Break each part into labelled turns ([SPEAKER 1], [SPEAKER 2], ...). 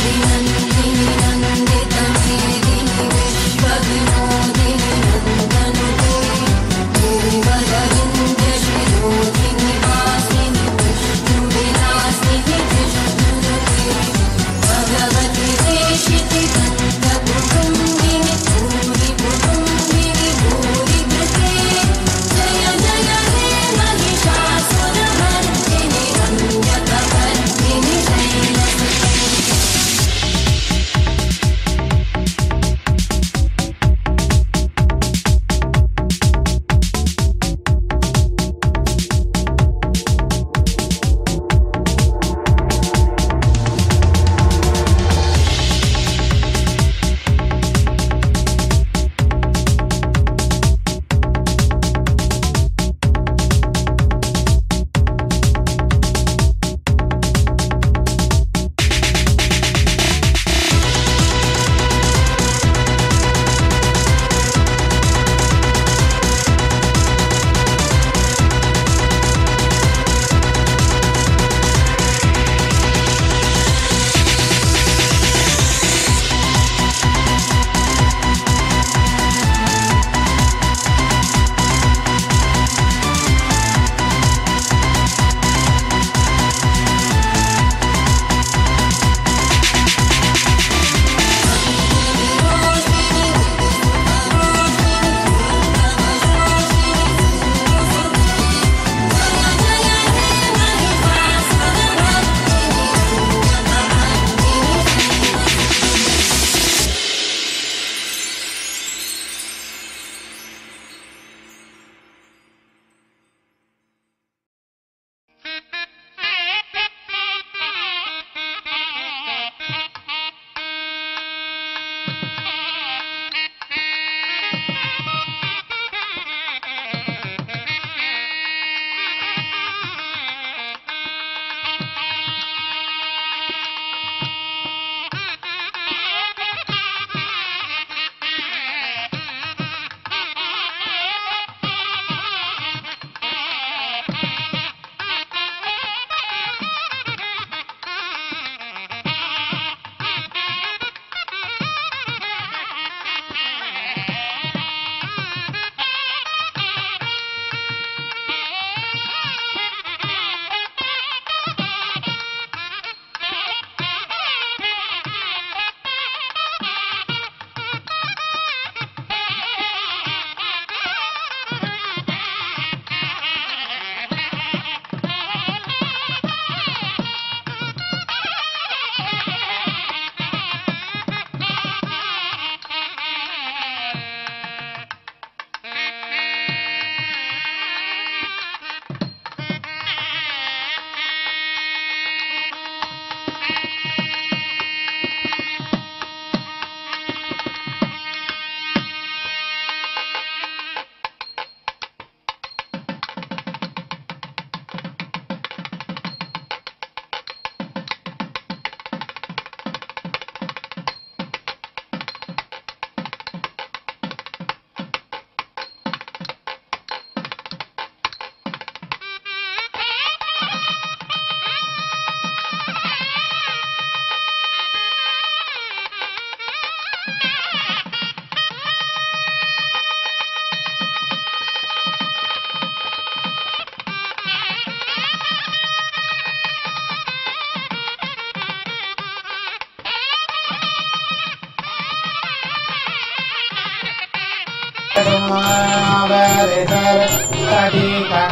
[SPEAKER 1] அவரிதர் கடி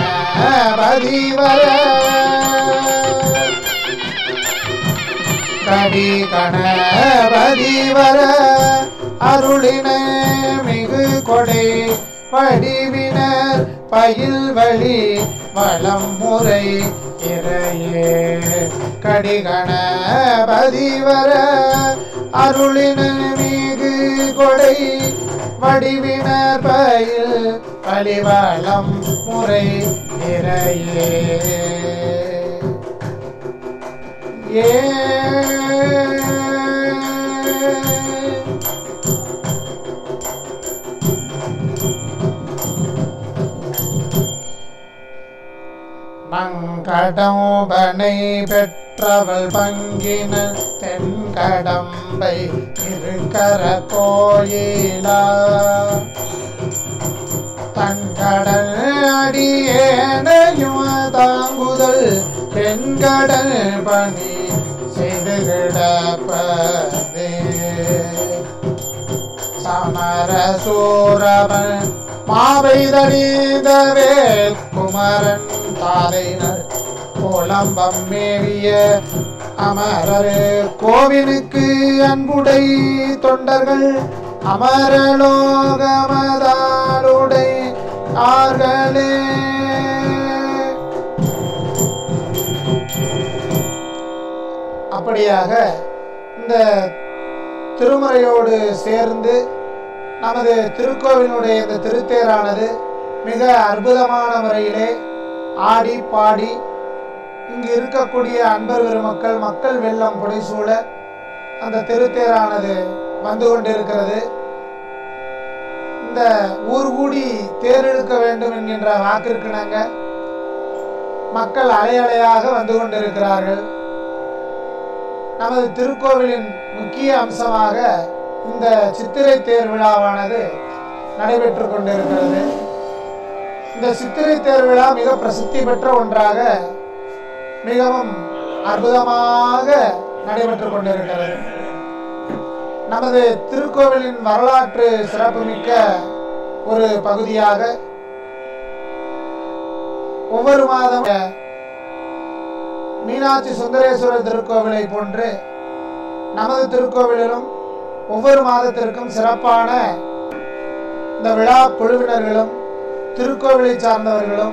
[SPEAKER 1] கணபதி வர கடி கணபதி வர அருளின மிகு கொடை வடிவினர் பயில் வழி வளம் முறை இறையே கடிகணபதி வர அருளின மிகு கொடை வடிவினர் பயில் பழிவளம் முறை நிறையே ஏ மங்கடம்பனை பெற்றவள் பங்கின தென் கடம்பை இருக்கர கோயிலா தன்கடல் அடியேனையும் தாங்குதல் பெண்கடல் பணி செய்து கிடப்பதே சமர சூரவன் மாவைதறிதவே குமரன் தாதைனர் கோலம்பம் மேவிய அமரர் கோவிலுக்கு அன்புடை தொண்டர்கள் அமரலோகமதாலுடை ஆர்களே அப்படியாக இந்த திருமறையோடு சேர்ந்து நமது திருக்கோவிலுடைய இந்த திருத்தேரானது மிக அற்புதமான முறையிலே ஆடி பாடி இங்கு இருக்கக்கூடிய அன்பர் பெருமக்கள் மக்கள் வெள்ளம் புடைசூழ அந்த திருத்தேரானது வந்து கொண்டிருக்கிறது இந்த ஊர் கூடி தேர் இழுக்க வேண்டும் என்கின்ற வாக்கிற்கிணங்க மக்கள் அலையலையாக வந்து கொண்டிருக்கிறார்கள் நமது திருக்கோவிலின் முக்கிய அம்சமாக இந்த சித்திரை தேர் விழாவானது நடைபெற்று கொண்டிருக்கிறது இந்த சித்திரை தேர் விழா மிக பிரசித்தி பெற்ற ஒன்றாக மிகவும் அற்புதமாக நடைபெற்று கொண்டிருக்கிறது நமது திருக்கோவிலின் வரலாற்று சிறப்புமிக்க ஒரு பகுதியாக ஒவ்வொரு மாதம் மீனாட்சி சுந்தரேஸ்வரர் திருக்கோவிலை போன்று நமது திருக்கோவிலிலும் ஒவ்வொரு மாதத்திற்கும் சிறப்பான இந்த விழா குழுவினர்களும் திருக்கோவிலை சார்ந்தவர்களும்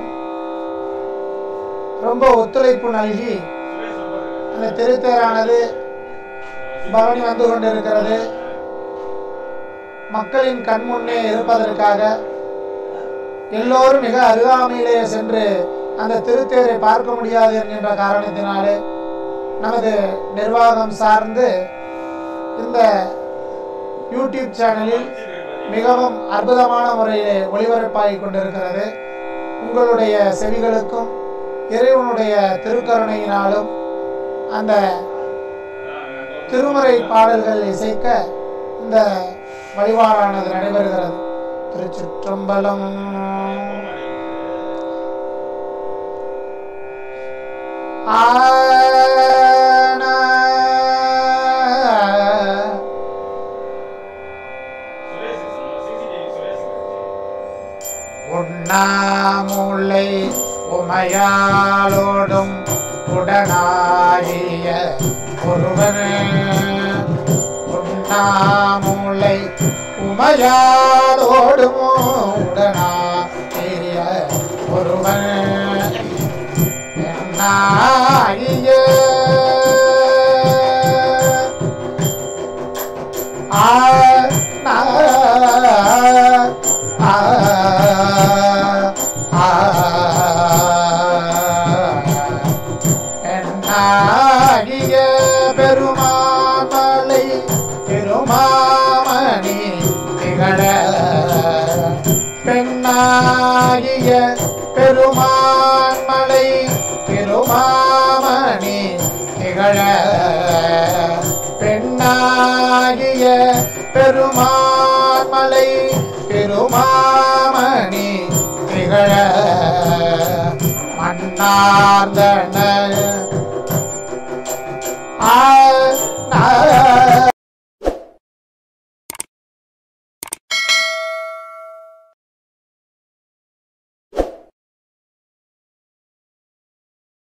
[SPEAKER 1] ரொம்ப ஒத்துழைப்பு நல்கி அந்த திருத்தேரானது பவனி வந்து கொண்டிருக்கிறது மக்களின் கண் முன்னே இருப்பதற்காக எல்லோரும் மிக அருகாமையிலே சென்று அந்த திருத்தேரை பார்க்க முடியாது என்கின்ற காரணத்தினாலே நமது நிர்வாகம் சார்ந்து இந்த யூடியூப் சேனலில் மிகவும் அற்புதமான முறையிலே ஒளிபரப்பாகிக் கொண்டிருக்கிறது உங்களுடைய செவிகளுக்கும் இறைவனுடைய திருக்கருணையினாலும் அந்த திருமுறை பாடல்கள் இசைக்க இந்த வழிபாடானது நடைபெறுகிறது திருச்சிற்றம்பலம் ஆன உண்ணாமுலை உமையாளோடும் உடனாகிய ஒருவன் உண்ணாமுலை உமையாளோடும் உடனாகிய ஒருவன் என்னாகிய ஆ நா ஆ ஆ என்னாகிய பெருமாமலை திருமாமணி திகழ பெண்ணாகிய பெருமான்மலை திருமாமணி திகழ பெண்ணாகிய பெருமான்மலை திருமாமணி திகழ மன்னார்ந்தன ஆ நா